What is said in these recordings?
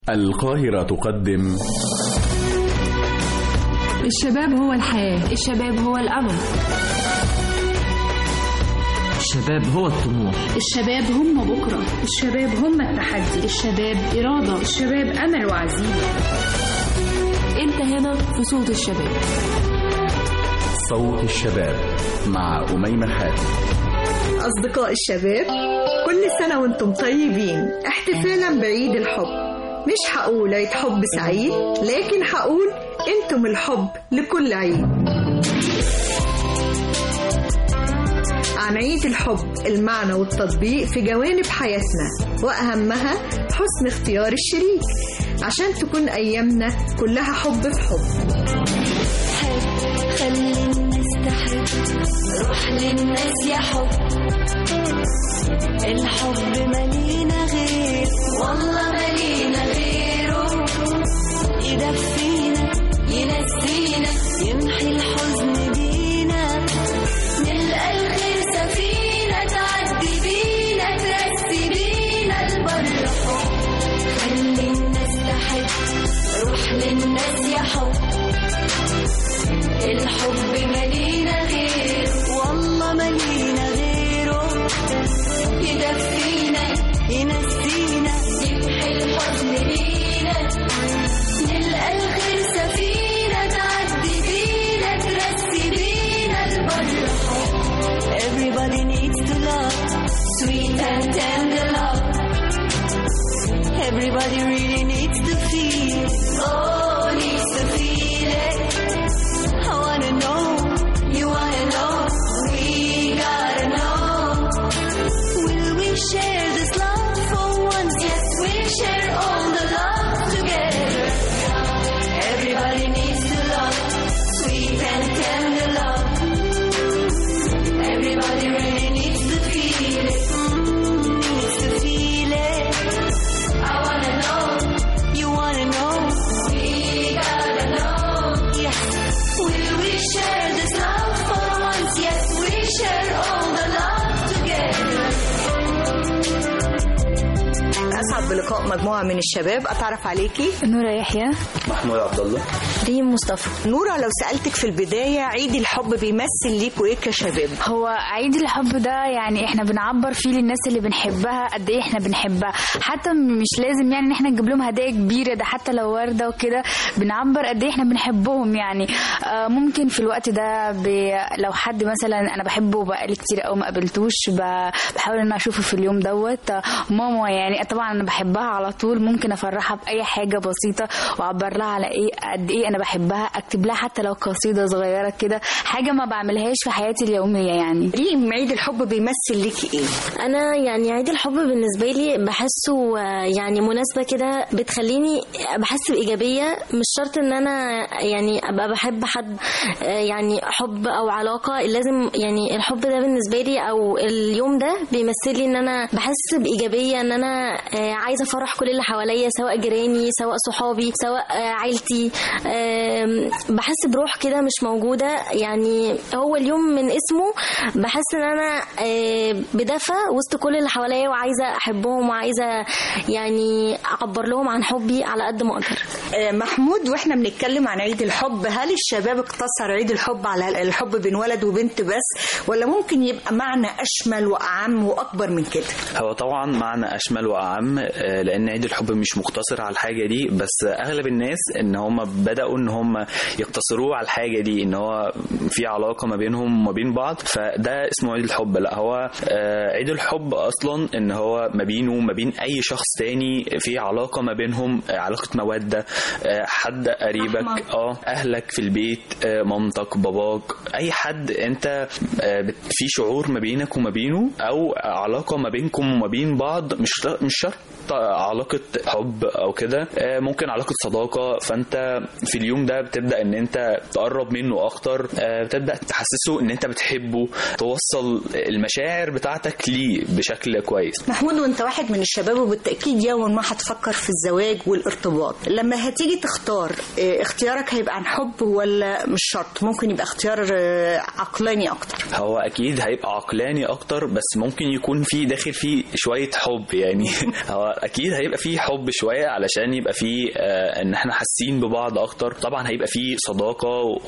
القاهرة تقدم الشباب هو الحياة الشباب هو الأمل الشباب هو الطموح الشباب هم بكرة الشباب هم التحدي الشباب إرادة الشباب أمل وعزيمة أنت هنا في صوت الشباب صوت الشباب مع أميمة حاتم أصدقاء الشباب كل سنة وانتم طيبين احتفالا بعيد الحب مش هقول عيد حب سعيد لكن هقول انتم الحب لكل عيد عن عيد الحب المعنى والتطبيق في جوانب حياتنا وأهمها حسن اختيار الشريك عشان تكون أيامنا كلها حب في حب حب خلي الناس تحب روح للناس يا حب الحب ملينا غير والله ملينا غيره يدفينا ينسينا يمحي الحزن بينا نلقى الخير سفينة تعدي بينا ترسي بينا البر حب خلي الناس تحب روح للناس يا حب الحب ملينا غير والله ملينا غيره يدفينا ينسينا يمحي الحزن بينا نلقى الخير سفينة تعدي بينا ترسي بينا البر Everybody needs to love sweet and tender love Everybody really needs to feel oh needs to feel it I wanna know, you wanna know, we gotta know. Will we share this love for once? Yes, we'll share all the love together. Everybody needs to love, sweet and tender love. Everybody really needs to feel it, mm, needs to feel it. I wanna know, you wanna know, we gotta know. Yes. Will we share this love for once? Yes, we share all the love together. أسعد بلقاء مجموعة من الشباب أتعرف عليكي نورة يحيى محمود عبد الله ريم مصطفى نورة لو سألتك في البداية عيد الحب بيمثل ليكوا إيه كشباب هو عيد الحب ده يعني احنا بنعبر فيه للناس اللي بنحبها قد ايه احنا بنحبها حتى مش لازم يعني ان احنا نجيب لهم هدايا كبيره ده حتى لو ورده وكده بنعبر قد ايه احنا بنحبهم يعني آه ممكن في الوقت ده ب... لو حد مثلا انا بحبه بقالي كتير قوي ما قابلتوش ب... بحاول ان انا اشوفه في اليوم دوت آه، ماما يعني طبعا انا بحبها على طول ممكن افرحها باي حاجه بسيطه واعبر لها على ايه قد ايه انا بحبها اكتب لها حتى لو قصيده صغيره كده حاجه ما بعملهاش في حياتي اليوميه يعني ريم عيد الحب بيمثل ليكي إيه انا يعني عيد الحب بالنسبه لي بحسه آه، يعني مناسبه كده بتخليني بحس بايجابيه مش شرط ان انا يعني ابقى بحب حد آه، يعني حب او علاقه لازم يعني الحب ده بالنسبه لي او اليوم ده بيمثل لي ان انا بحس بايجابيه ان انا آه، عايزه افرح كل اللي حواليا سواء جيراني سواء صحابي سواء آه، عيلتي آم، بحس بروح كده مش موجوده يعني هو اليوم من اسمه بحس ان انا آه، بدفى وسط كل اللي حواليا وعايزه احبهم وعايزه يعني اعبر لهم عن حبي على قد ما اقدر آه، محمود واحنا بنتكلم عن عيد الحب هل الشباب اقتصر عيد الحب على الحب بين ولد وبنت بس ولا ممكن يبقى معنى اشمل واعم واكبر من كده هو طبعا معنى اشمل واعم آه، لان عيد الحب مش مقتصر على الحاجه دي بس اغلب الناس ان هم بداوا ان هم يقتصروه على الحاجه دي ان هو في علاقه ما بينهم وما بين بعض فده اسمه عيد الحب لا هو آه، عيد الحب اصلا ان هو ما بينه وما بين اي شخص تاني في علاقه ما بينهم آه، علاقه موده آه، حد قريبك اه اهلك في البيت آه، مامتك باباك اي حد انت آه، بت- في شعور ما بينك وما بينه او علاقه ما بينكم وما بين بعض مش مش شرط علاقه حب او كده آه، ممكن علاقه صداقه فانت في اليوم ده بتبدا ان انت تقرب منه اكتر آه، بتبدا تحسسه ان انت بتحبه توصل المشاعر بتاعتك ليه بشكل كويس محمود وانت واحد من الشباب وبالتاكيد يوما ما هتفكر في الزواج والارتباط لما هتيجي تختار آه، اختيارك هيبقى عن حب ولا مش شرط ممكن يبقى اختيار آه، عقلاني اكتر هو اكيد هيبقى عقلاني اكتر بس ممكن يكون في داخل فيه شويه حب يعني هو اكيد هيبقى فيه حب شويه علشان يبقى فيه آه، ان احنا حاسين ببعض اكتر طبعا هيبقى فيه صداقه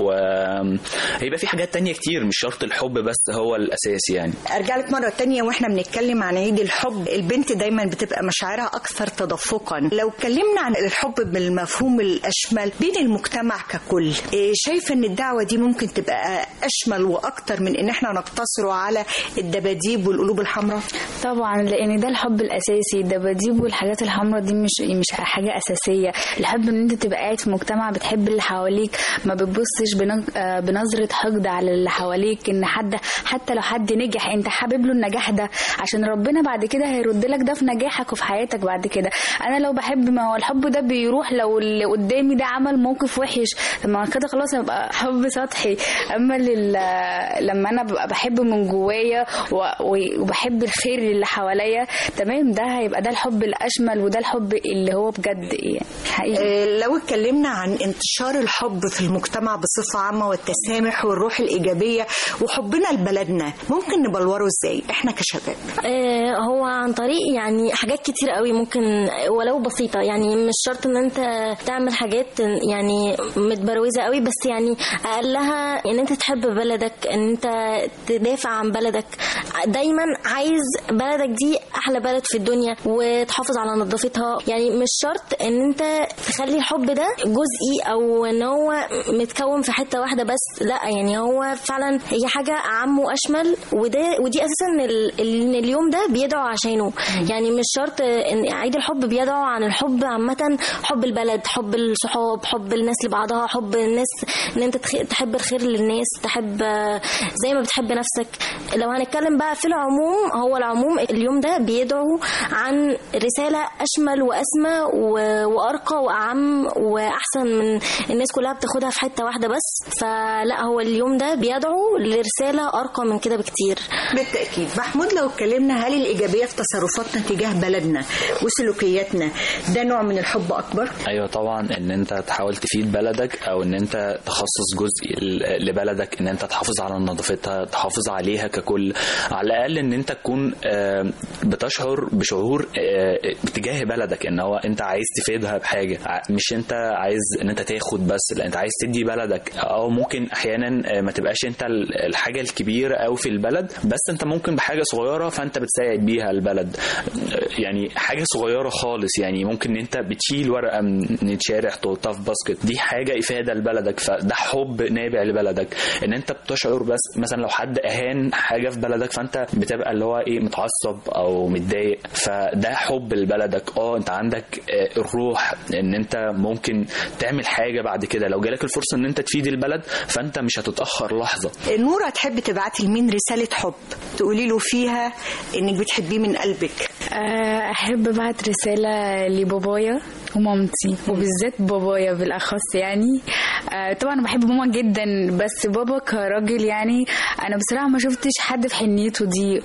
وهيبقى فيه حاجات تانية كتير مش شرط الحب بس هو الاساس يعني ارجع لك مره تانية واحنا بنتكلم عن عيد الحب البنت دايما بتبقى مشاعرها اكثر تدفقا لو اتكلمنا عن الحب بالمفهوم الاشمل بين المجتمع ككل إيه، شايفه ان الدعوه دي ممكن تبقى اشمل واكتر من ان احنا نقتصر على الدباديب والقلوب الحمراء طبعا لان ده الحب الاساسي الدباديب والحاجات الحمراء دي مش مش حاجه اساسيه الحب ان انت تبقى قاعد في مجتمع بتحب اللي حواليك ما بتبصش بنج- آه، بنظره حقد على اللي حواليك ان حد حتى لو حد نجح انت حابب له النجاح ده عشان ربنا بعد كده هيرد لك ده في نجاحك وفي حياتك بعد كده انا لو بحب ما هو الحب ده بيروح لو اللي قدامي ده عمل موقف وحش طب ما كده خلاص هيبقى حب سطحي اما لل... لما انا ببقى بحب من جوايا و... و- وبحب الخير اللي حواليا تمام ده هيبقى ده الحب الاشمل وده الحب اللي هو بجد يعني حقيقي إيه، لو اتكلمنا عن انتشار الحب في المجتمع بصفه عامه والتسامح والروح الايجابيه وحبنا لبلدنا ممكن نبلوره ازاي احنا كشباب آه، هو عن طريق يعني حاجات كتير قوي ممكن ولو بسيطة يعني مش شرط ان انت تعمل حاجات يعني متبروزة قوي بس يعني اقلها ان انت تحب بلدك ان انت تدافع عن بلدك دايما عايز بلدك دي احلى بلد في الدنيا وتحافظ على نظافتها يعني مش شرط ان انت تخلي الحب ده جزئي او ان هو متكون في حتة واحدة بس لا يعني هو فعلا هي حاجة اعم واشمل وده ودي اساسا ال- ان اليوم ده بيدعو عشانه يعني مش شرط ان عيد الحب بيدعو عن الحب عامة حب البلد حب الصحاب حب الناس لبعضها حب الناس ان انت تخ- تحب الخير للناس تحب آه، زي ما بتحب نفسك لو هنتكلم بقى في العموم هو العموم اليوم ده بيدعو عن رسالة اشمل واسمى و- وارقى واعم واحسن من الناس كلها بتاخدها في حتة واحدة بس فلا هو اليوم ده بيدعو لرسالة ارقى من كده بكتير بالتأكيد محمود لو اتكلمنا هل الإيجابية في تصرفاتنا تجاه بلدنا وسلوكياتنا ده نوع من الحب أكبر؟ ايوه طبعا ان انت تحاول تفيد بلدك او ان انت تخصص جزء ل- لبلدك ان انت تحافظ على نظافتها تحافظ عليها ككل على الاقل ان انت تكون آه، بتشعر بشعور آه، تجاه بلدك ان هو انت عايز تفيدها بحاجه ع- مش انت عايز ان انت تاخد بس لا انت عايز تدي بلدك او ممكن احيانا آه، ما تبقاش انت ال- الحاجه الكبيره او في البلد بس انت ممكن بحاجه صغيره فانت بتساعد بيها البلد آه، يعني حاجه صغيره خالص يعني ممكن ان انت بتشيل ورقه من الشارع تحطها في باسكت دي حاجه افاده لبلدك فده حب نابع لبلدك ان انت بتشعر بس مثلا لو حد اهان حاجه في بلدك فانت بتبقى اللي هو ايه متعصب او متضايق فده حب لبلدك اه انت عندك آه، الروح ان انت ممكن تعمل حاجه بعد كده لو جالك الفرصه ان انت تفيد البلد فانت مش هتتاخر لحظه نورة تحب تبعتي لمين رسالة حب تقولي له فيها إنك بتحبيه من قلبك آه، احب ابعت رساله لبابايا ومامتي وبالذات بابايا بالاخص يعني آه، طبعا أنا بحب ماما جدا بس بابا كراجل يعني انا بصراحه ما شفتش حد في حنيته دي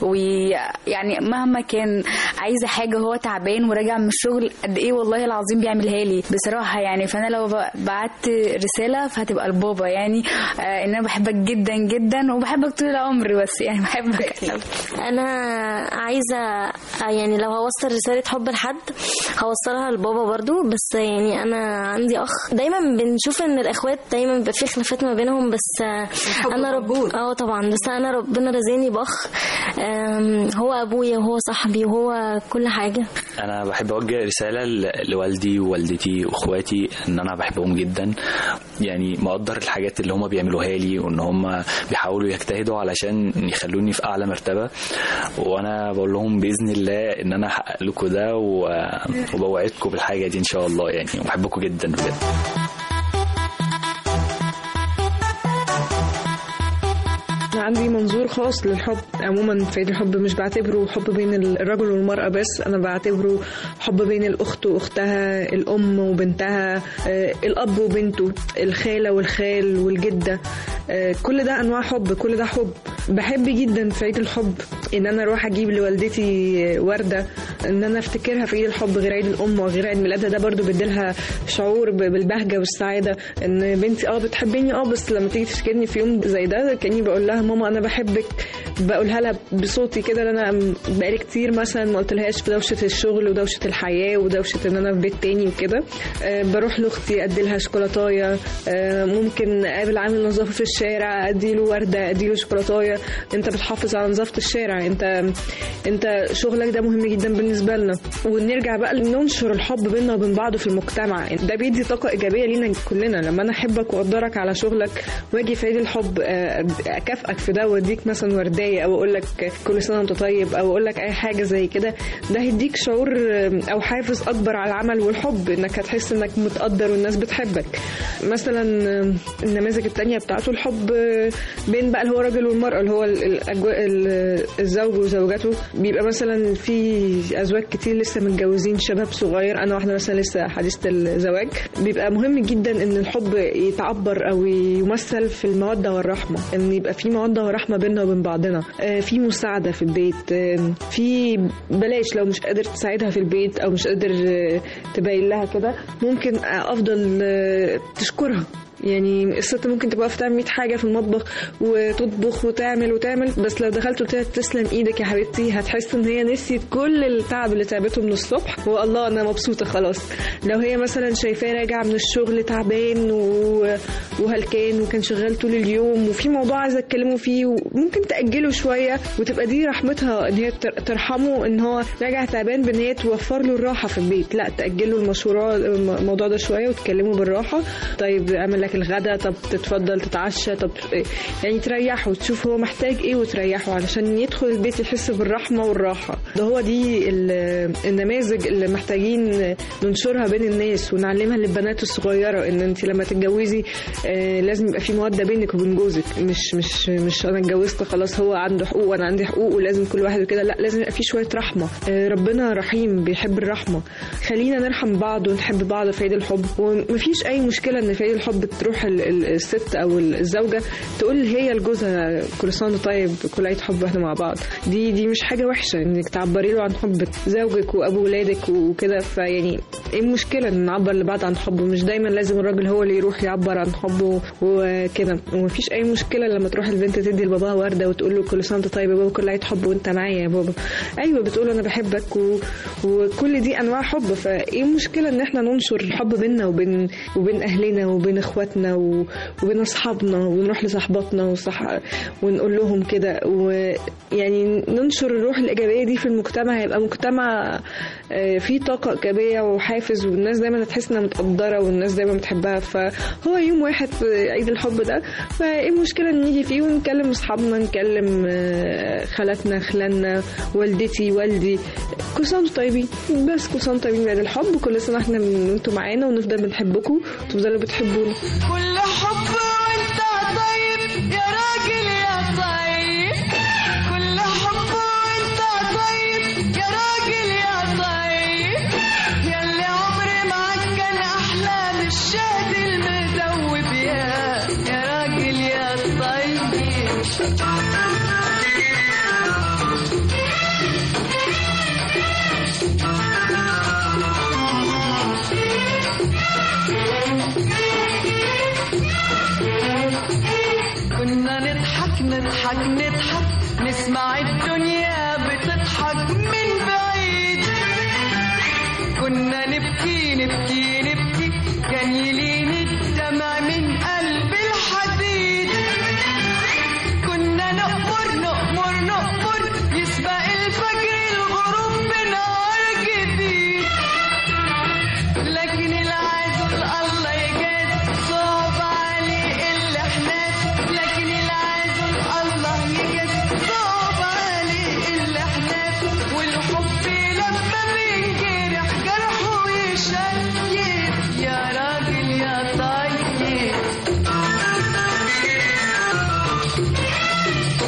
ويعني مهما كان عايزه حاجه هو تعبان وراجع من الشغل قد ايه والله العظيم بيعملها لي بصراحه يعني فانا لو ب- بعت رساله فهتبقى لبابا يعني آه، ان انا بحبك جدا جدا وبحبك طول العمر بس يعني بحبك انا عايزه يعني لو هوصل رساله حب لحد هوصلها لبابا برضو بس يعني انا عندي اخ دايما بنشوف ان الاخوات دايما بيبقى في خلافات ما بينهم بس انا رب اه طبعا بس انا ربنا رزقني باخ آم، هو ابويا وهو صاحبي وهو كل حاجه انا بحب اوجه رساله ل- لوالدي ووالدتي واخواتي ان انا بحبهم جدا يعني مقدر الحاجات اللي هم بيعملوها لي وان هم بيحاولوا يجتهدوا علشان يخلوني في اعلى مرتبه وانا بقول لهم باذن الله ان انا هحقق لكم ده و- وبوعدكم بالحاجه دي ان شاء الله يعني وبحبكم جدا بجد عندي منظور خاص للحب عموما في عيد الحب مش بعتبره حب بين الرجل والمرأة بس أنا بعتبره حب بين الأخت وأختها الأم وبنتها آه، الأب وبنته الخالة والخال والجدة آه، كل ده أنواع حب كل ده حب بحب جدا في عيد الحب ان انا اروح اجيب لوالدتي ورده ان انا افتكرها في عيد الحب غير عيد الام وغير عيد ميلادها ده برضو بيديلها شعور ب- بالبهجه والسعاده ان بنتي اه بتحبني اه بس لما تيجي تفتكرني في يوم زي ده كاني بقول لها ماما انا بحبك بقولها لها بصوتي كده اللي انا بقالي كتير مثلا ما قلتلهاش في دوشه الشغل ودوشه الحياه ودوشه ان انا في بيت تاني وكده آه، بروح لاختي ادي لها شوكولاتايه آه، ممكن اقابل عامل نظافه في الشارع ادي له ورده ادي له شوكولاتايه انت بتحافظ على نظافه الشارع انت انت شغلك ده مهم جدا بالنسبه لنا ونرجع بقى ننشر الحب بيننا وبين بعض في المجتمع ده بيدي طاقه ايجابيه لينا كلنا لما انا احبك واقدرك على شغلك واجي في عيد الحب آه، اكافئك في ده واديك مثلا ورديه او اقول لك كل سنه وانت طيب او اقول لك اي حاجه زي كده ده هيديك شعور آه، او حافز اكبر على العمل والحب انك هتحس انك متقدر والناس بتحبك مثلا آه، النماذج التانية بتاعته الحب آه، بين بقى اللي هو الراجل والمرأة اللي هو ال- الأجواء ال- الزوج وزوجته بيبقى مثلا في أزواج كتير لسه متجوزين شباب صغير أنا واحدة مثلا لسه حديثة الزواج بيبقى مهم جدا إن الحب يتعبر أو يمثل في المودة والرحمة إن يبقى في مودة ورحمة بيننا وبين بعضنا آه، في مساعدة في البيت آه، في بلاش لو مش قادر تساعدها في البيت أو مش قادر آه، تبين لها كده ممكن آه، أفضل آه، تشكرها يعني الست ممكن تبقى واقفه تعمل 100 حاجه في المطبخ وتطبخ وتعمل وتعمل بس لو دخلت قلت لها تسلم ايدك يا حبيبتي هتحس ان هي نسيت كل التعب اللي تعبته من الصبح والله انا مبسوطه خلاص لو هي مثلا شايفاه راجع من الشغل تعبان و... وهلكان وكان شغال طول اليوم وفي موضوع عايزه اتكلموا فيه وممكن تاجله شويه وتبقى دي رحمتها ان هي تر- ترحمه ان هو راجع تعبان بان هي توفر له الراحه في البيت لا تاجلوا المشوره الموضوع ده شويه وتكلموا بالراحه طيب اعمل لك الغدا طب تتفضل تتعشى طب يعني تريحه وتشوف هو محتاج ايه وتريحه علشان يدخل البيت يحس بالرحمه والراحه ده هو دي ال- النماذج اللي محتاجين ننشرها بين الناس ونعلمها للبنات الصغيره ان انت لما تتجوزي آه، لازم يبقى في موده بينك وبين جوزك مش مش مش انا اتجوزت خلاص هو عنده حقوق وانا عندي حقوق ولازم كل واحد كده لا لازم يبقى في شويه رحمه آه، ربنا رحيم بيحب الرحمه خلينا نرحم بعض ونحب بعض في عيد الحب ومفيش اي مشكله ان في عيد الحب تروح ال- ال- الست او الزوجه تقول هي لجوزها كل سنه وأنت طيب كل عيد حب واحنا مع بعض دي دي مش حاجه وحشه انك تعبري له عن حب زوجك وابو ولادك وكده فيعني ايه المشكله ان نعبر لبعض عن حبه مش دايما لازم الراجل هو اللي يروح يعبر عن حبه وكده ومفيش اي مشكله لما تروح البنت تدي لباباها ورده وتقول له كل سنه وأنت طيب يا بابا كل عيد حب وانت معايا يا بابا ايوه بتقول انا بحبك و... وكل دي انواع حب فايه المشكله ان احنا ننشر الحب بينا وبين وبين اهلنا وبين اخواتنا و... وبين اصحابنا ونروح لصاحباتنا وصح... ونقول لهم كده ويعني ننشر الروح الايجابيه دي في المجتمع هيبقى مجتمع آه، فيه طاقه ايجابيه وحافز والناس دايما هتحس انها متقدره والناس دايما بتحبها فهو يوم واحد في عيد الحب ده فايه المشكله ان نيجي فيه ونكلم اصحابنا نكلم آه، خالاتنا خلاننا والدتي والدي كل سنه وانتم طيبين بس كل سنه وانتم طيبين بعيد الحب كل سنه احنا وانتم معانا ونفضل بنحبكم وتفضلوا بتحبونا كل حب وانت طيب يا راجل يا طيب كل حب وانت طيب يا راجل يا طيب ياللي عمري معاك كان احلى من الشهد المدوب يا يا راجل يا كنا نضحك نضحك نضحك نسمع الدنيا بتضحك من بعيد كنا نبكي نبكي نبكي كان يلين الدمع من قلب الحديد كنا نأمر نأمر نأمر يسبق الفجر الغروب بنهار جديد لكن العزل الله يجاز صعب عليه اللي احنا لكن العزل الله يجاز صعب عليه اللي احنا والحب لما بينجرح جرحه يشيد يا راجل يا طيب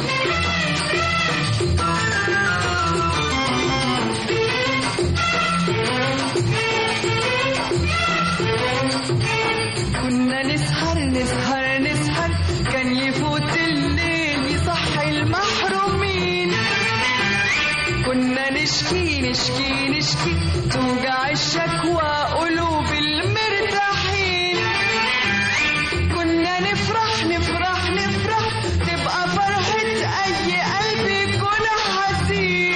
كنا نسهر نسهر نسهر كان يفوت الليل يصحي المحرومين كنا نشكي نشكي نشكي توجع الشكوى قلوب المرتاحين كنا نفرح نفرح نفرح تبقى فرحة أي قلب يكون حزين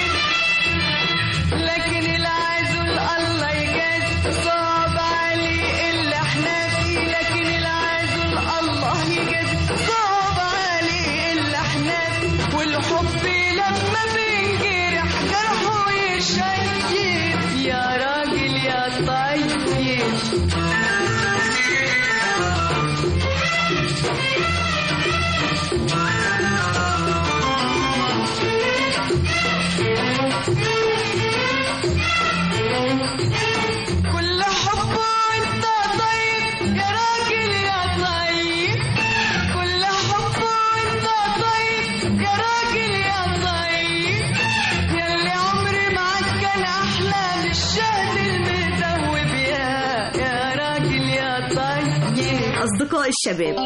لكن العزل الله يجاز صعب عليه اللي احنا فيه لكن العزل الله يجاز صعب عليه اللي احنا فيه والحب لما بينجرح جرحه يشيب يا راجل يا طيب كل حب وانت طيب يا راجل يا طيب كل حب وانت طيب يا راجل يا طيب ياللي عمري معاك كان احلى من الشهد المدوب يا يا راجل يا طيب أصدقاء الشباب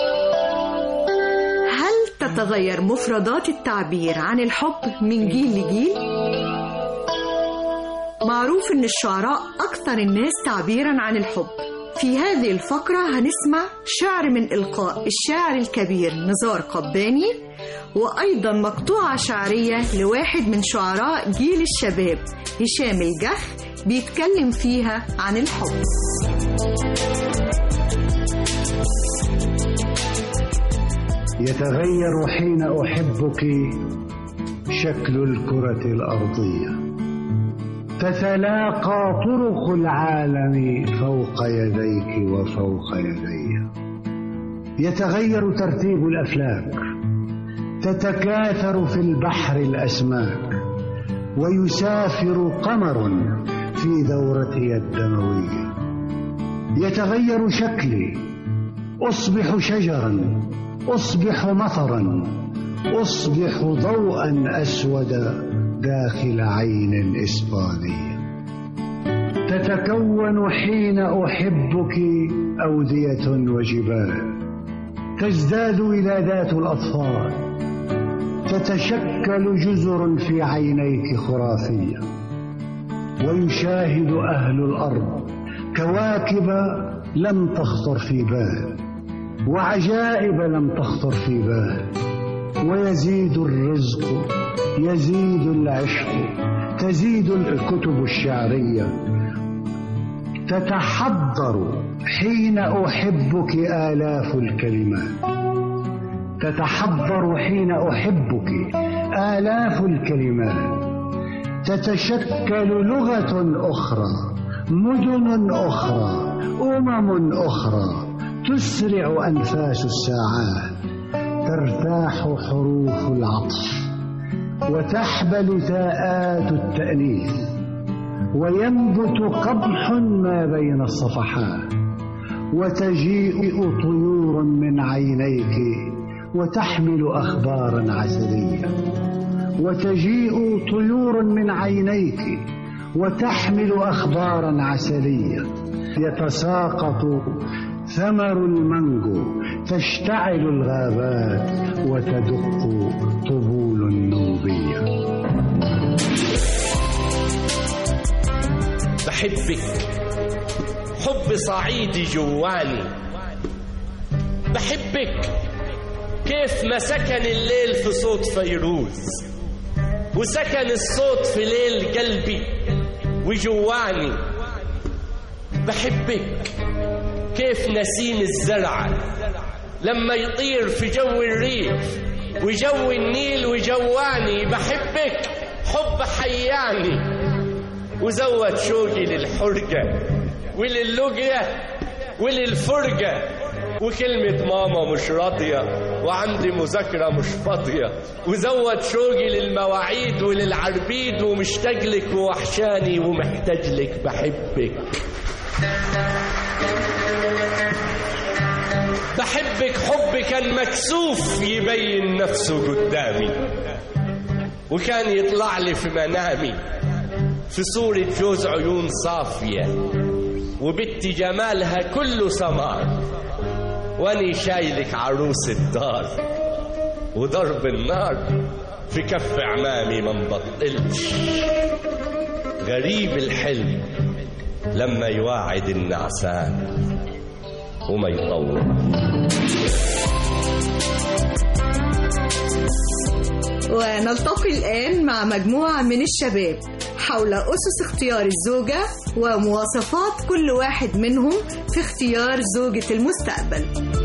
هل تتغير مفردات التعبير عن الحب من جيل لجيل؟ معروف إن الشعراء أكثر الناس تعبيرا عن الحب في هذه الفقرة هنسمع شعر من إلقاء الشاعر الكبير نزار قباني وأيضا مقطوعة شعرية لواحد من شعراء جيل الشباب هشام الجح بيتكلم فيها عن الحب يتغير حين احبك شكل الكره الارضيه تتلاقى طرق العالم فوق يديك وفوق يدي يتغير ترتيب الافلاك تتكاثر في البحر الاسماك ويسافر قمر في دورتي الدمويه يتغير شكلي اصبح شجرا اصبح مطرا اصبح ضوءا اسود داخل عين اسبانيه تتكون حين احبك اوديه وجبال تزداد ولادات الاطفال تتشكل جزر في عينيك خرافيه ويشاهد اهل الارض كواكب لم تخطر في بال وعجائب لم تخطر في بال ويزيد الرزق يزيد العشق تزيد الكتب الشعريه تتحضر حين احبك الاف الكلمات تتحضر حين احبك الاف الكلمات تتشكل لغه اخرى مدن اخرى امم اخرى تسرع انفاس الساعات ترتاح حروف العطف وتحبل تاءات التانيث وينبت قبح ما بين الصفحات وتجيء طيور من عينيك وتحمل اخبارا عسليه وتجيء طيور من عينيك وتحمل اخبارا عسليه يتساقط ثمر المانجو تشتعل الغابات وتدق طبول النوبيه بحبك حب صعيدي جواني بحبك كيف ما سكن الليل في صوت فيروز وسكن الصوت في ليل قلبي وجواني بحبك كيف نسيم الزرع لما يطير في جو الريف وجو النيل وجواني بحبك حب حياني وزود شوقي للحرقة وللقية وللفرقة وكلمة ماما مش راضية وعندي مذاكرة مش فاضية وزود شوقي للمواعيد وللعربيد ومشتاق لك ووحشاني ومحتاج لك بحبك بحبك حب كان مكسوف يبين نفسه قدامي وكان يطلع لي في منامي في صورة جوز عيون صافية وبنت جمالها كله سمار واني شايلك عروس الدار وضرب النار في كف عمامي ما نبطلش غريب الحلم لما يواعد النعسان وما يطول ونلتقي الآن مع مجموعة من الشباب حول أسس اختيار الزوجة ومواصفات كل واحد منهم في اختيار زوجة المستقبل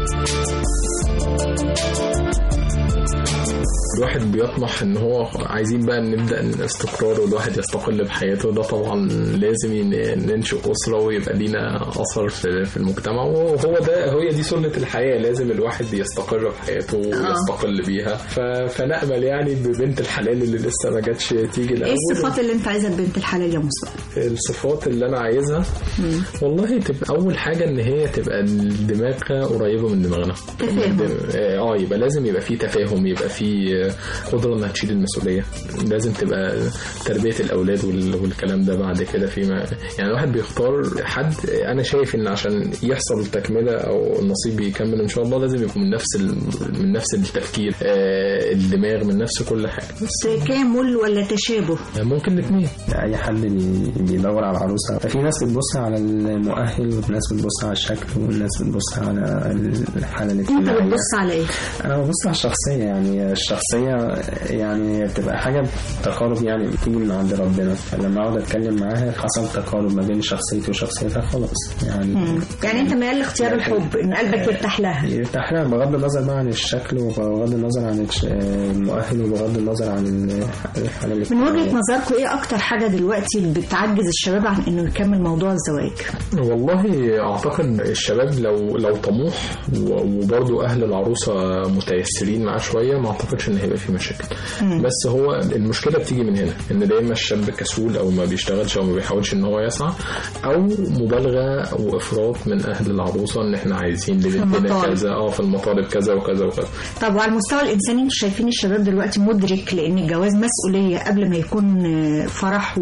الواحد بيطمح ان هو عايزين بقى نبدا الاستقرار والواحد يستقل بحياته ده طبعا لازم ين- ننشئ اسره ويبقى لينا اثر في في المجتمع وهو ده هي دي سنه الحياه لازم الواحد يستقر بحياته ويستقل بيها ف- فنامل يعني ببنت الحلال اللي لسه ما جاتش تيجي ايه الاول الصفات اللي انت عايزها بنت الحلال يا مصطفى؟ الصفات اللي انا عايزها والله تبقى اول حاجه ان هي تبقى دماغها قريبه من دماغنا تفاهم. اه يبقى لازم يبقى في تفاهم يبقى في قدره انها تشيل المسؤوليه لازم تبقى تربيه الاولاد وال- والكلام ده بعد كده في ما يعني الواحد بيختار حد انا شايف ان عشان يحصل تكمله او النصيب يكمل ان شاء الله لازم يكون من نفس ال... من نفس التفكير آه الدماغ من نفس كل حاجه تكامل ولا تشابه؟ ممكن الاثنين اي حد بي- بيدور على عروسه ففي ناس بتبص على المؤهل وناس بتبص على الشكل وناس بتبص على الحاله انت الاجتماعيه بتبص على ايه؟ انا ببص على الشخصيه يعني الشخصيه يعني بتبقى حاجه تقارب يعني بتيجي من عند ربنا فلما اقعد اتكلم معاها حصل تقارب ما بين شخصيتي وشخصيتها خلاص يعني يعني انت ميال لاختيار الحب ان قلبك يرتاح لها يرتاح لها بغض النظر بقى عن الشكل وبغض النظر عن الش- المؤهل وبغض النظر عن الحاله من الاجتماعيه وجهة نظركم ايه اكتر حاجة دلوقتي بتعجز الشباب عن انه يكمل موضوع الزواج؟ والله اعتقد الشباب لو لو طموح و- وبرضه اهل العروسه متيسرين معاه شويه ما اعتقدش ان هيبقى في مشاكل مم. بس هو المشكله بتيجي من هنا ان دايما الشاب كسول او ما بيشتغلش او ما بيحاولش ان هو يسعى او مبالغه وافراط من اهل العروسه ان احنا عايزين لبنتنا المطالب. كذا اه في المطالب كذا وكذا وكذا طب وعلى المستوى الانساني انتوا شايفين الشباب دلوقتي مدرك لان الجواز مسؤولية قبل ما يكون آه، فرح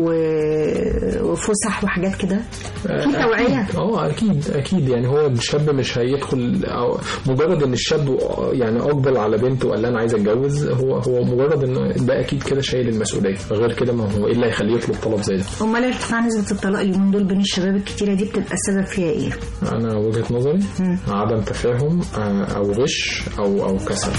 و- وفسح وحاجات كده؟ في توعية؟ أكيد. اه اكيد اكيد يعني هو الشاب مش هيدخل أو مجرد ان الشاب يعني اقبل على بنته وقال لها انا عايز اتجوز هو هو مجرد ان ده اكيد كده شايل المسؤوليه غير كده ما هو ايه اللي هيخليه يطلب طلب زي ده امال ارتفاع نسبة الطلاق اليومين دول بين الشباب الكتيرة دي بتبقى السبب فيها ايه؟ انا وجهه نظري عدم تفاهم آه، او غش او او كسل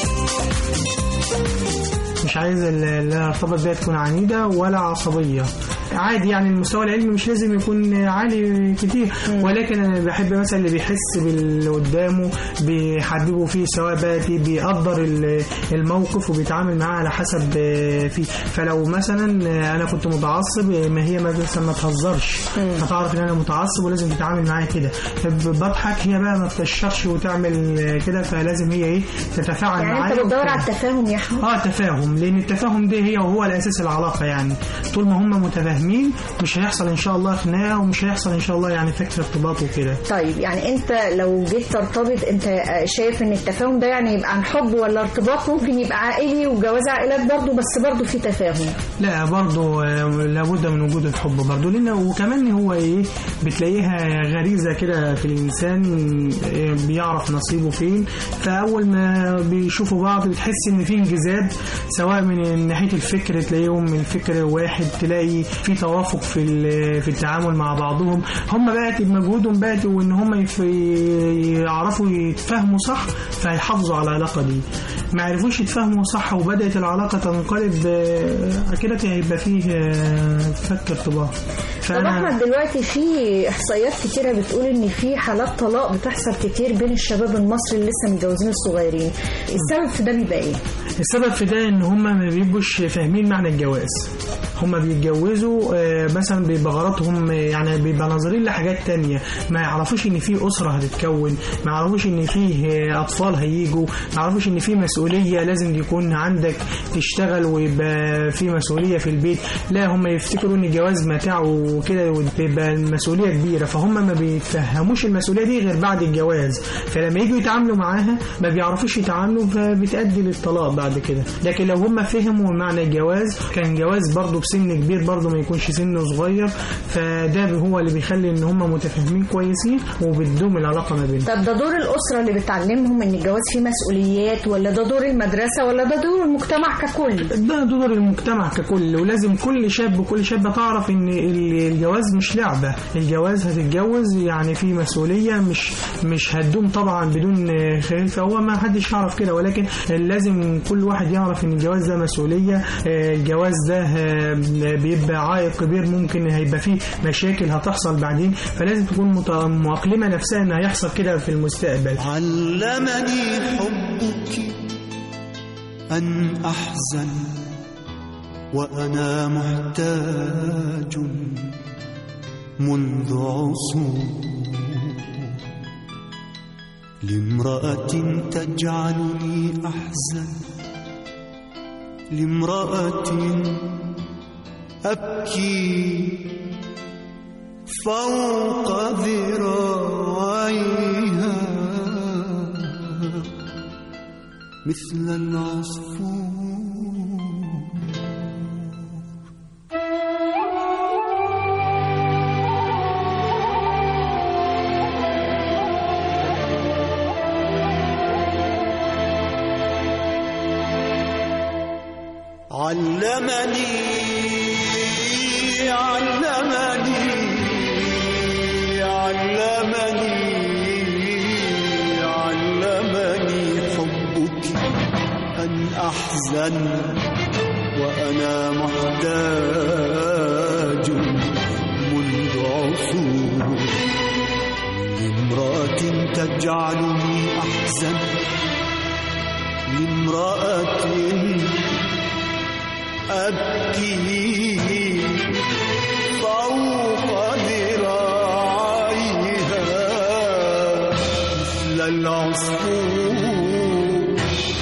مش عايز ال- اللي انا ارتبط بيها تكون عنيده ولا عصبيه عادي يعني المستوى العلمي مش لازم يكون عالي كتير ولكن انا بحب مثلا اللي بيحس باللي قدامه بيحببه فيه سواء بقى بي- بيقدر ال- الموقف وبيتعامل معاه على حسب آه، فيه فلو مثلا آه، انا كنت متعصب آه، ما هي مثلا ما تهزرش هتعرف ان انا متعصب ولازم تتعامل معايا كده طب بضحك هي بقى ما بتشرش وتعمل آه، كده فلازم هي ايه تتفاعل يعني معايا انت بتدور وكده. على التفاهم يا احمد؟ اه تفاهم لان التفاهم ده هي وهو الاساس العلاقه يعني طول ما هم متفاهمين مش هيحصل ان شاء الله خناقه ومش هيحصل ان شاء الله يعني فكره ارتباط وكده طيب يعني انت لو جيت ترتبط انت شايف ان التفاهم ده يعني يبقى عن حب ولا ارتباط ممكن يبقى عائلي وجواز عائلات برضه بس برضه في تفاهم لا برضه آه، لابد من وجود الحب برضه لان وكمان هو ايه بتلاقيها غريزه كده في الانسان آه، بيعرف نصيبه فين فاول ما بيشوفوا بعض بتحس ان في انجذاب سواء من ناحيه الفكر تلاقيهم من الفكر واحد تلاقي في توافق في ال- في التعامل مع بعضهم هم بقى بمجهودهم بقى وان هم يف- يعرفوا يتفاهموا صح فيحافظوا على العلاقه دي ما عرفوش يتفاهموا صح وبدات العلاقه تنقلب آه، كده هيبقى فيه آه، فك ارتباط طب احمد دلوقتي في احصائيات كتيره بتقول ان في حالات طلاق بتحصل كتير بين الشباب المصري اللي لسه متجوزين الصغيرين السبب في ده بيبقى ايه؟ السبب في ده ان هم ما بيبقوش فاهمين معنى الجواز هم بيتجوزوا آه، مثلا بيبقى غلطهم آه، يعني بيبقى ناظرين لحاجات تانية ما يعرفوش ان في اسره هتتكون ما يعرفوش ان فيه آه، اطفال هيجوا ما يعرفوش ان في مسؤوليه مسؤوليه لازم يكون عندك تشتغل ويبقى في مسؤوليه في البيت لا هم يفتكروا ان الجواز متاع وكده وتبقى المسؤوليه كبيره فهم ما بيتفهموش المسؤوليه دي غير بعد الجواز فلما يجوا يتعاملوا معاها ما بيعرفوش يتعاملوا فبتأدي للطلاق بعد كده لكن لو هم فهموا معنى الجواز كان جواز برضه بسن كبير برضه ما يكونش سن صغير فده هو اللي بيخلي ان هم متفاهمين كويسين وبتدوم العلاقه ما بينهم طب ده دور الأسرة اللي بتعلمهم إن الجواز فيه مسؤوليات ولا ده دور المدرسة ولا ده دور المجتمع ككل؟ ده دور المجتمع ككل ولازم كل شاب وكل شابة تعرف ان ال- الجواز مش لعبة الجواز هتتجوز يعني في مسؤولية مش مش هتدوم طبعا بدون خلال فهو ما حدش يعرف كده ولكن لازم كل واحد يعرف ان الجواز ده مسؤولية آه، الجواز ده آه، بيبقى عائق كبير ممكن هيبقى فيه مشاكل هتحصل بعدين فلازم تكون مت- مؤقلمة نفسها ان هيحصل كده في المستقبل علمني حبك أن أحزن وأنا محتاج منذ عصور لامرأة تجعلني أحزن لامرأة أبكي فوق ذراعيها مثل العصفور علمني علمني علمني علمني حبك أن أحزن وأنا محتاج منذ عصور لامرأة تجعلني أحزن لامرأة أبكي فوق ذراعيها مثل العصفور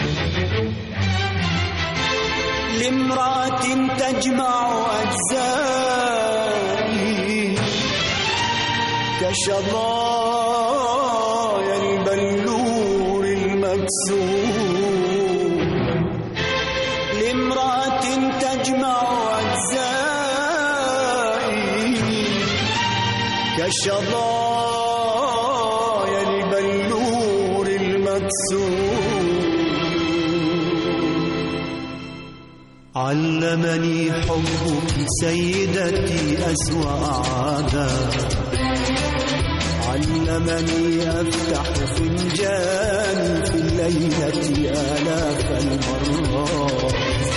لامرأة تجمع أجزائي كشظايا البلور المكسور لامرأة تجمع أجزائي كشظايا البلور المكسور علمني حبك سيدتي أسوأ عادة علمني أفتح فنجاني في الليلة آلاف المرات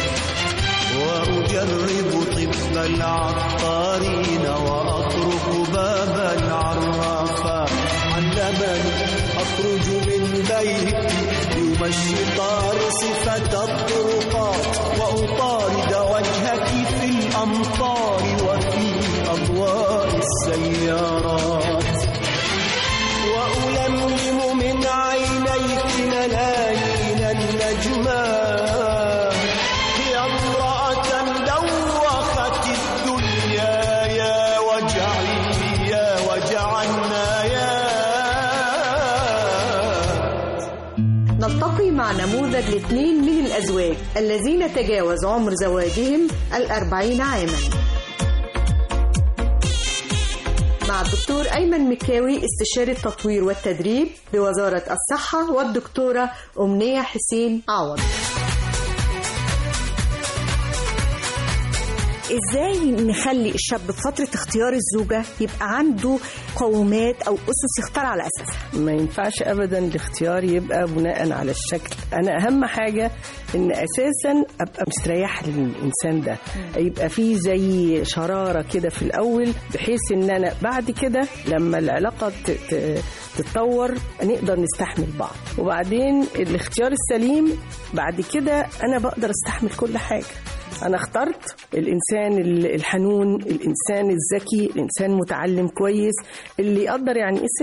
وأجرب طب العطارين وأطرق باب العرافات علمني أخرج من بيتي يوم الشطار صفة الطرقات وأطارد وجهك في الأمطار وفي أضواء السيارات وألملم من عينيك ملايين النجمات يا امرأة دوخت الدنيا يا وجعي يا وجع نلتقي مع نموذج لاثنين من الأزواج الذين تجاوز عمر زواجهم الأربعين عاما مع الدكتور أيمن مكاوي استشاري التطوير والتدريب بوزارة الصحة والدكتورة أمنية حسين عوض ازاي نخلي الشاب في فتره اختيار الزوجه يبقى عنده قومات او اسس يختار على اساسها ما ينفعش ابدا الاختيار يبقى بناء على الشكل انا اهم حاجه ان اساسا ابقى مستريح للانسان ده يبقى فيه زي شراره كده في الاول بحيث ان انا بعد كده لما العلاقه ت- ت- تتطور نقدر نستحمل بعض وبعدين الاختيار السليم بعد كده انا بقدر استحمل كل حاجه انا اخترت الانسان ال- الحنون الانسان الذكي الانسان متعلم كويس اللي يقدر يعني ايه ست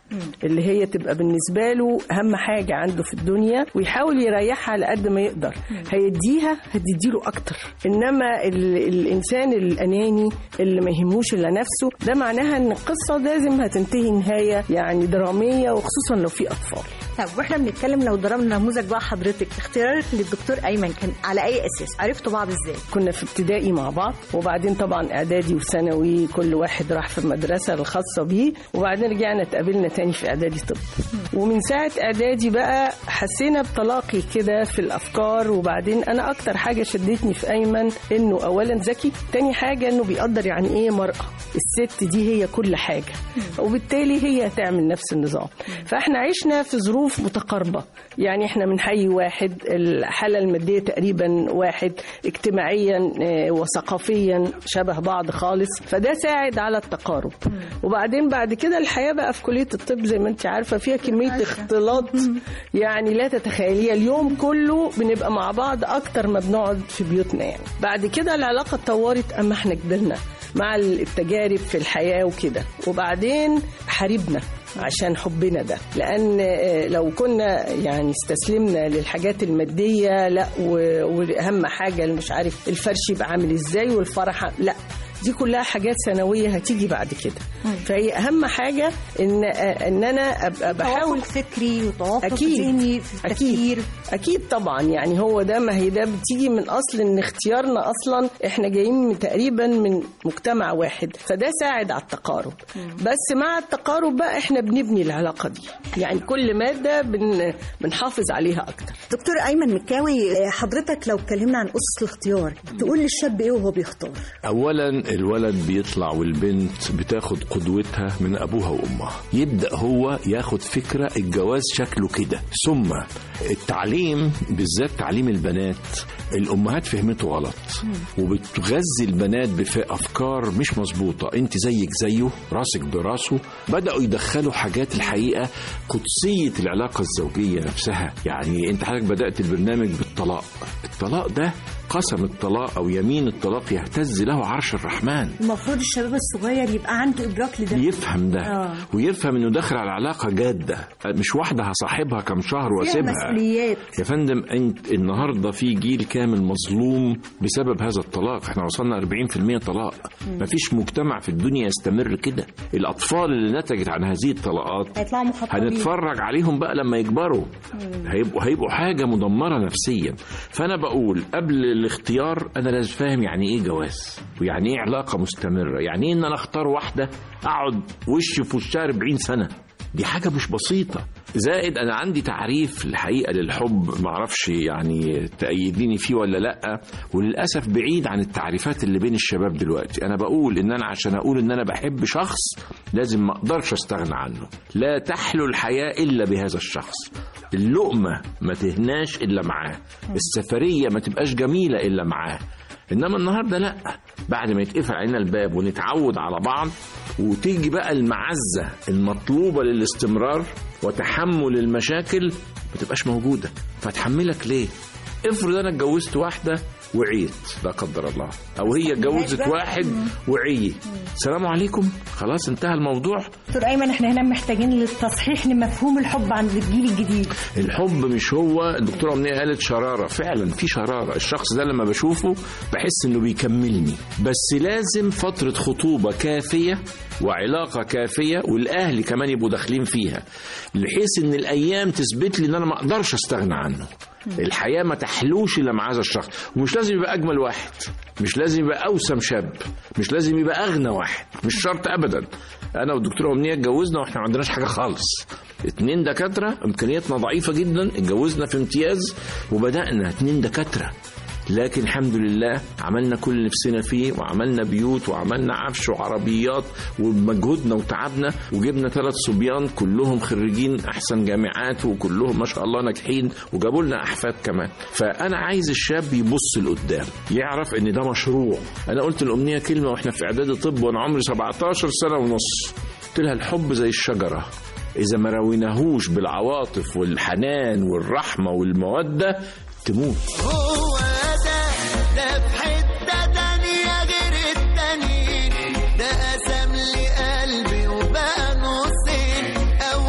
اللي هي تبقى بالنسبه له اهم حاجه عنده في الدنيا ويحاول يريحها على قد ما يقدر هيديها هتديله اكتر انما ال الانسان الاناني اللي ما يهموش الا نفسه ده معناها ان القصه لازم هتنتهي نهايه يعني دراميه وخصوصا لو في اطفال طب واحنا بنتكلم لو ضربنا نموذج بقى حضرتك اختيارك للدكتور ايمن كان على اي اساس عرفتوا بعض ازاي كنا في ابتدائي مع بعض وبعدين طبعا اعدادي وثانوي كل واحد راح في المدرسه الخاصه بيه وبعدين رجعنا اتقابلنا تاني في اعدادي طب ومن ساعه اعدادي بقى حسينا بتلاقي كده في الافكار وبعدين انا اكتر حاجه شدتني في ايمن انه اولا ذكي تاني حاجه انه بيقدر يعني ايه مراه الست دي هي كل حاجه وبالتالي هي هتعمل نفس النظام فاحنا عشنا في ظروف متقاربه يعني احنا من حي واحد الحاله الماديه تقريبا واحد اجتماعيا آه، وثقافيا شبه بعض خالص فده ساعد على التقارب وبعدين بعد كده الحياه بقى في كليه الطب زي ما انت عارفه فيها كميه اختلاط يعني لا تتخيليها اليوم كله بنبقى مع بعض اكتر ما بنقعد في بيوتنا يعني بعد كده العلاقه اتطورت اما احنا كبرنا مع التجارب في الحياه وكده وبعدين حاربنا عشان حبنا ده لان آه، لو كنا يعني استسلمنا للحاجات الماديه لا و- واهم حاجه اللي مش عارف الفرش يبقى عامل ازاي والفرح لا دي كلها حاجات ثانويه هتيجي بعد كده فهي اهم حاجه ان آه، ان انا ابقى بحاول فكري وتوافق اكيد ذهني في اكيد اكيد طبعا يعني هو ده ما هي ده بتيجي من اصل ان اختيارنا اصلا احنا جايين من تقريبا من مجتمع واحد فده ساعد على التقارب بس مع التقارب بقى احنا بنبني العلاقه دي يعني كل ماده بن بنحافظ عليها اكتر دكتور ايمن مكاوي آه، حضرتك لو اتكلمنا عن اسس الاختيار تقول للشاب ايه وهو بيختار اولا الولد بيطلع والبنت بتاخد قدوتها من ابوها وامها يبدا هو ياخد فكره الجواز شكله كده ثم التعليم بالذات تعليم البنات الامهات فهمته غلط وبتغذي البنات بافكار مش مظبوطه انت زيك زيه راسك براسه بداوا يدخلوا حاجات الحقيقه قدسيه العلاقه الزوجيه نفسها يعني انت حضرتك بدات البرنامج بالطلاق الطلاق ده قسم الطلاق او يمين الطلاق يهتز له عرش الرحمن المفروض الشباب الصغير يبقى عنده ادراك لده يفهم ده آه. ويفهم انه داخل على علاقه جاده مش واحده هصاحبها كم شهر فيها واسيبها مسؤوليات يا فندم انت النهارده في جيل كامل مظلوم بسبب هذا الطلاق احنا وصلنا 40% طلاق مم. مفيش مجتمع في الدنيا يستمر كده الاطفال اللي نتجت عن هذه الطلاقات هيطلعوا محطمين هنتفرج عليهم بقى لما يكبروا هيبقوا هيبقوا حاجه مدمره نفسيا فانا بقول قبل الاختيار انا لازم فاهم يعني ايه جواز ويعني ايه علاقه مستمره يعني ايه ان انا اختار واحده اقعد وش في وشها 40 سنه دي حاجة مش بسيطة زائد أنا عندي تعريف الحقيقة للحب معرفش يعني تأيديني فيه ولا لأ وللأسف بعيد عن التعريفات اللي بين الشباب دلوقتي أنا بقول إن أنا عشان أقول إن أنا بحب شخص لازم ما أقدرش أستغنى عنه لا تحلو الحياة إلا بهذا الشخص اللقمة ما تهناش إلا معاه السفرية ما تبقاش جميلة إلا معاه انما النهارده لا بعد ما يتقفل علينا الباب ونتعود على بعض وتيجي بقى المعزه المطلوبه للاستمرار وتحمل المشاكل ما تبقاش موجوده فتحملك ليه افرض انا اتجوزت واحده وعيت لا قدر الله او هي اتجوزت واحد وعي سلام عليكم خلاص انتهى الموضوع دكتور ايمن احنا هنا محتاجين للتصحيح لمفهوم الحب عند الجيل الجديد الحب مش هو الدكتوره امنيه قالت شراره فعلا في شراره الشخص ده لما بشوفه بحس انه بيكملني بس لازم فتره خطوبه كافيه وعلاقه كافيه والاهل كمان يبقوا داخلين فيها بحيث ان الايام تثبت لي ان انا ما اقدرش استغنى عنه الحياه ما تحلوش الا مع هذا الشخص ومش لازم يبقى اجمل واحد مش لازم يبقى اوسم شاب مش لازم يبقى اغنى واحد مش شرط ابدا انا والدكتوره امنيه اتجوزنا واحنا ما عندناش حاجه خالص اتنين دكاتره امكانياتنا ضعيفه جدا اتجوزنا في امتياز وبدانا اتنين دكاتره لكن الحمد لله عملنا كل اللي نفسنا فيه وعملنا بيوت وعملنا عفش وعربيات وبمجهودنا وتعبنا وجبنا ثلاث صبيان كلهم خريجين احسن جامعات وكلهم ما شاء الله ناجحين وجابوا لنا احفاد كمان فانا عايز الشاب يبص لقدام يعرف ان ده مشروع انا قلت الامنيه كلمه واحنا في اعدادي طب وانا عمري 17 سنه ونص قلت لها الحب زي الشجره اذا ما راويناهوش بالعواطف والحنان والرحمه والموده تموت هو ده ده في حتة تانية غير التانيين ده قسم لي قلبي وبقى نصين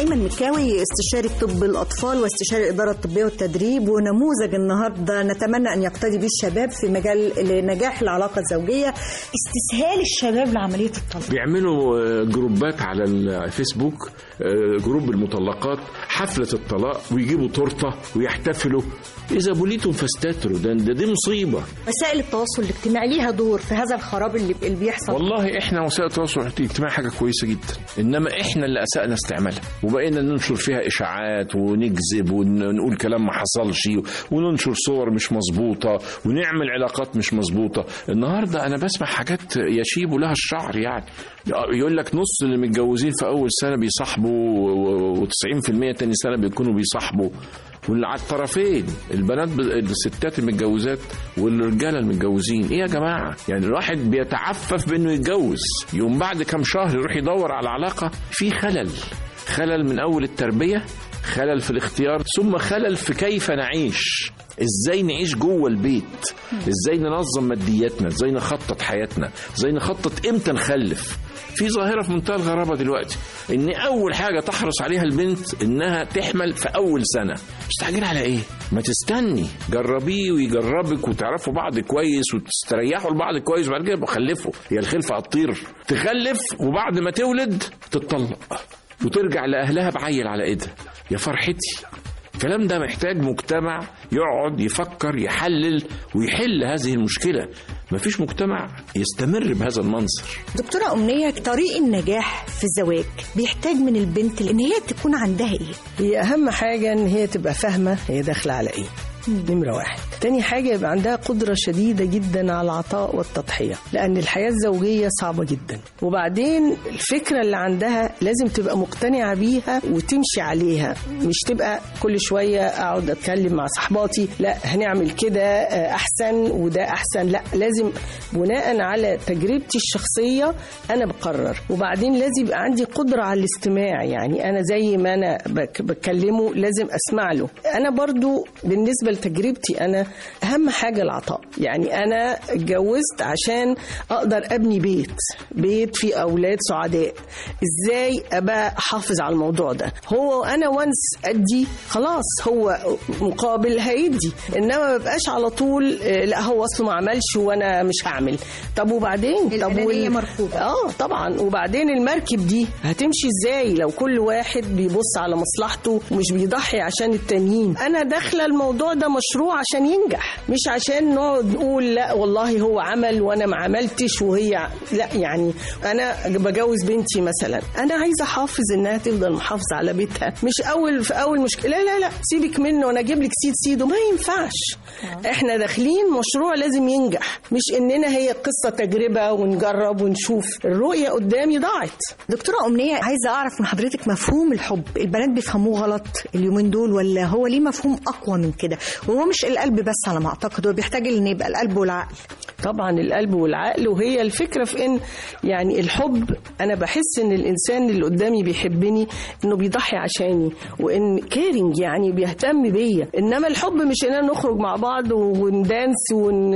أيمن مكاوي استشاري طب الأطفال واستشاري الإدارة الطبية والتدريب ونموذج النهاردة نتمنى أن يقتدي به الشباب في مجال لنجاح العلاقة الزوجية استسهال الشباب لعملية الطلاق بيعملوا آه، جروبات على الفيسبوك آه، جروب المطلقات حفلة الطلاق ويجيبوا تورتة ويحتفلوا إذا بليتم فاستتروا ده, ده دي مصيبة وسائل التواصل الاجتماعي ليها دور في هذا الخراب اللي اللي بيحصل والله احنا وسائل التواصل الاجتماعي حاجه كويسه جدا انما احنا اللي اسانا استعمالها وبقينا ننشر فيها اشاعات ونكذب ونقول كلام ما حصلش وننشر صور مش مظبوطه ونعمل علاقات مش مظبوطه النهارده انا بسمع حاجات يشيب لها الشعر يعني يقول لك نص اللي متجوزين في اول سنه بيصاحبوا و90% تاني سنه بيكونوا بيصاحبوا واللي على الطرفين البنات ب- الستات المتجوزات والرجاله المتجوزين ايه يا جماعه يعني الواحد بيتعفف بانه يتجوز يقوم بعد كام شهر يروح يدور على علاقه في خلل خلل من اول التربيه خلل في الاختيار ثم خلل في كيف نعيش ازاي نعيش جوه البيت ازاي ننظم مادياتنا ازاي نخطط حياتنا ازاي نخطط امتى نخلف في ظاهرة في منتهى الغرابة دلوقتي إن أول حاجة تحرص عليها البنت إنها تحمل في أول سنة مستعجل على إيه؟ ما تستني جربيه ويجربك وتعرفوا بعض كويس وتستريحوا لبعض كويس وبعد كده يبقوا خلفوا هي الخلفة هتطير تخلف وبعد ما تولد تتطلق وترجع لأهلها بعيل على إيدها يا فرحتي الكلام ده محتاج مجتمع يقعد يفكر يحلل ويحل هذه المشكلة مفيش مجتمع يستمر بهذا المنظر دكتورة أمنية طريق النجاح في الزواج بيحتاج من البنت إن هي تكون عندها إيه؟ هي أهم حاجة إن هي تبقى فاهمة هي داخلة على إيه نمرة واحد تاني حاجة يبقى عندها قدرة شديدة جدا على العطاء والتضحية لأن الحياة الزوجية صعبة جدا وبعدين الفكرة اللي عندها لازم تبقى مقتنعة بيها وتمشي عليها مش تبقى كل شوية أقعد أتكلم مع صحباتي لا هنعمل كده آه، أحسن وده أحسن لا لازم بناء على تجربتي الشخصية أنا بقرر وبعدين لازم يبقى عندي قدرة على الاستماع يعني أنا زي ما أنا بك- بكلمه لازم أسمع له أنا برضو بالنسبة لتجربتي أنا أهم حاجة العطاء يعني أنا اتجوزت عشان أقدر أبني بيت بيت فيه أولاد سعداء إزاي أبقى أحافظ على الموضوع ده هو أنا وانس أدي خلاص هو مقابل هيدي إنما ما ببقاش على طول آه، لا هو أصله ما عملش وأنا مش هعمل طب وبعدين طب الأنانية مرفوضة. اه طبعا وبعدين المركب دي هتمشي ازاي لو كل واحد بيبص على مصلحته ومش بيضحي عشان التانيين انا داخله الموضوع ده مشروع عشان ينجح مش عشان نقعد نقول لا والله هو عمل وانا ما عملتش وهي لا يعني انا بجوز بنتي مثلا انا عايزه احافظ انها تفضل محافظه على بيتها مش اول في اول مشكله لا لا لا سيبك منه وانا اجيب لك سيد سيد وما ينفعش احنا داخلين مشروع لازم ينجح مش اننا هي قصه تجربه ونجرب ونشوف الرؤيه قدامي ضاعت دكتورة أمنية عايزة أعرف من حضرتك مفهوم الحب البنات بيفهموه غلط اليومين دول ولا هو ليه مفهوم أقوى من كده وهو مش القلب بس على ما أعتقد هو بيحتاج إن يبقى القلب والعقل طبعا القلب والعقل وهي الفكره في ان يعني الحب انا بحس ان الانسان اللي قدامي بيحبني انه بيضحي عشاني وان كيرنج يعني بيهتم بيا انما الحب مش اننا نخرج مع بعض وندانس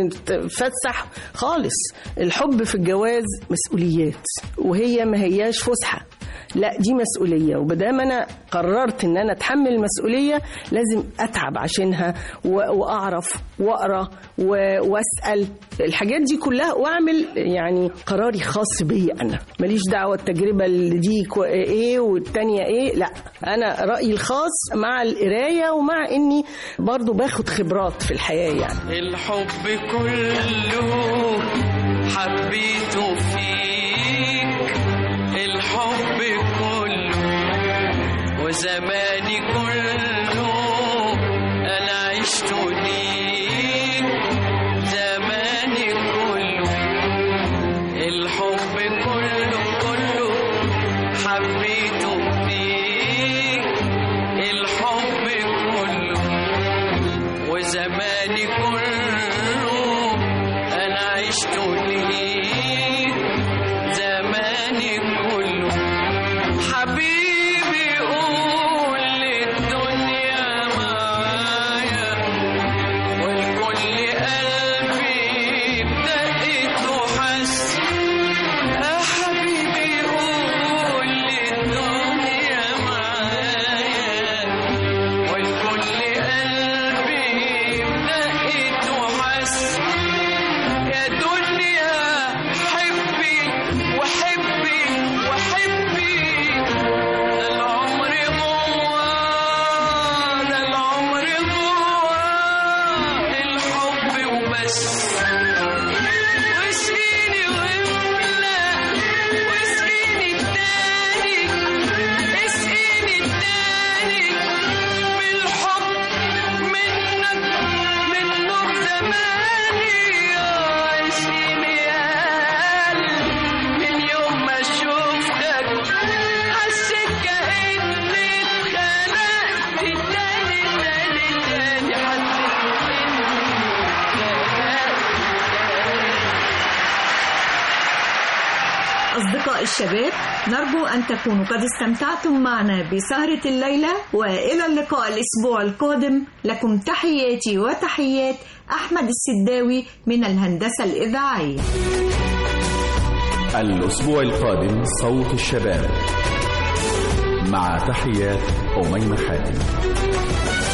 ونتفسح خالص الحب في الجواز مسؤوليات وهي ما هياش فسحه لا دي مسؤولية وبدام أنا قررت إن أنا أتحمل المسؤولية لازم أتعب عشانها و- وأعرف وأقرأ و- وأسأل الحاجات دي كلها وأعمل يعني قراري خاص بيا أنا ماليش دعوة التجربة اللي دي كو- إيه والتانية إيه لا أنا رأيي الخاص مع القراية ومع إني برضو باخد خبرات في الحياة يعني الحب كله حبيته فيك الحب كله وزماني كله انا عشت ليك زماني كله الحب كله كله حبيته فيك الحب كله وزماني كله انا عشت ليك أصدقاء الشباب نرجو أن تكونوا قد استمتعتم معنا بسهرة الليلة وإلى اللقاء الأسبوع القادم لكم تحياتي وتحيات أحمد السداوي من الهندسة الإذاعية الأسبوع القادم صوت الشباب مع تحيات أميمة حاتم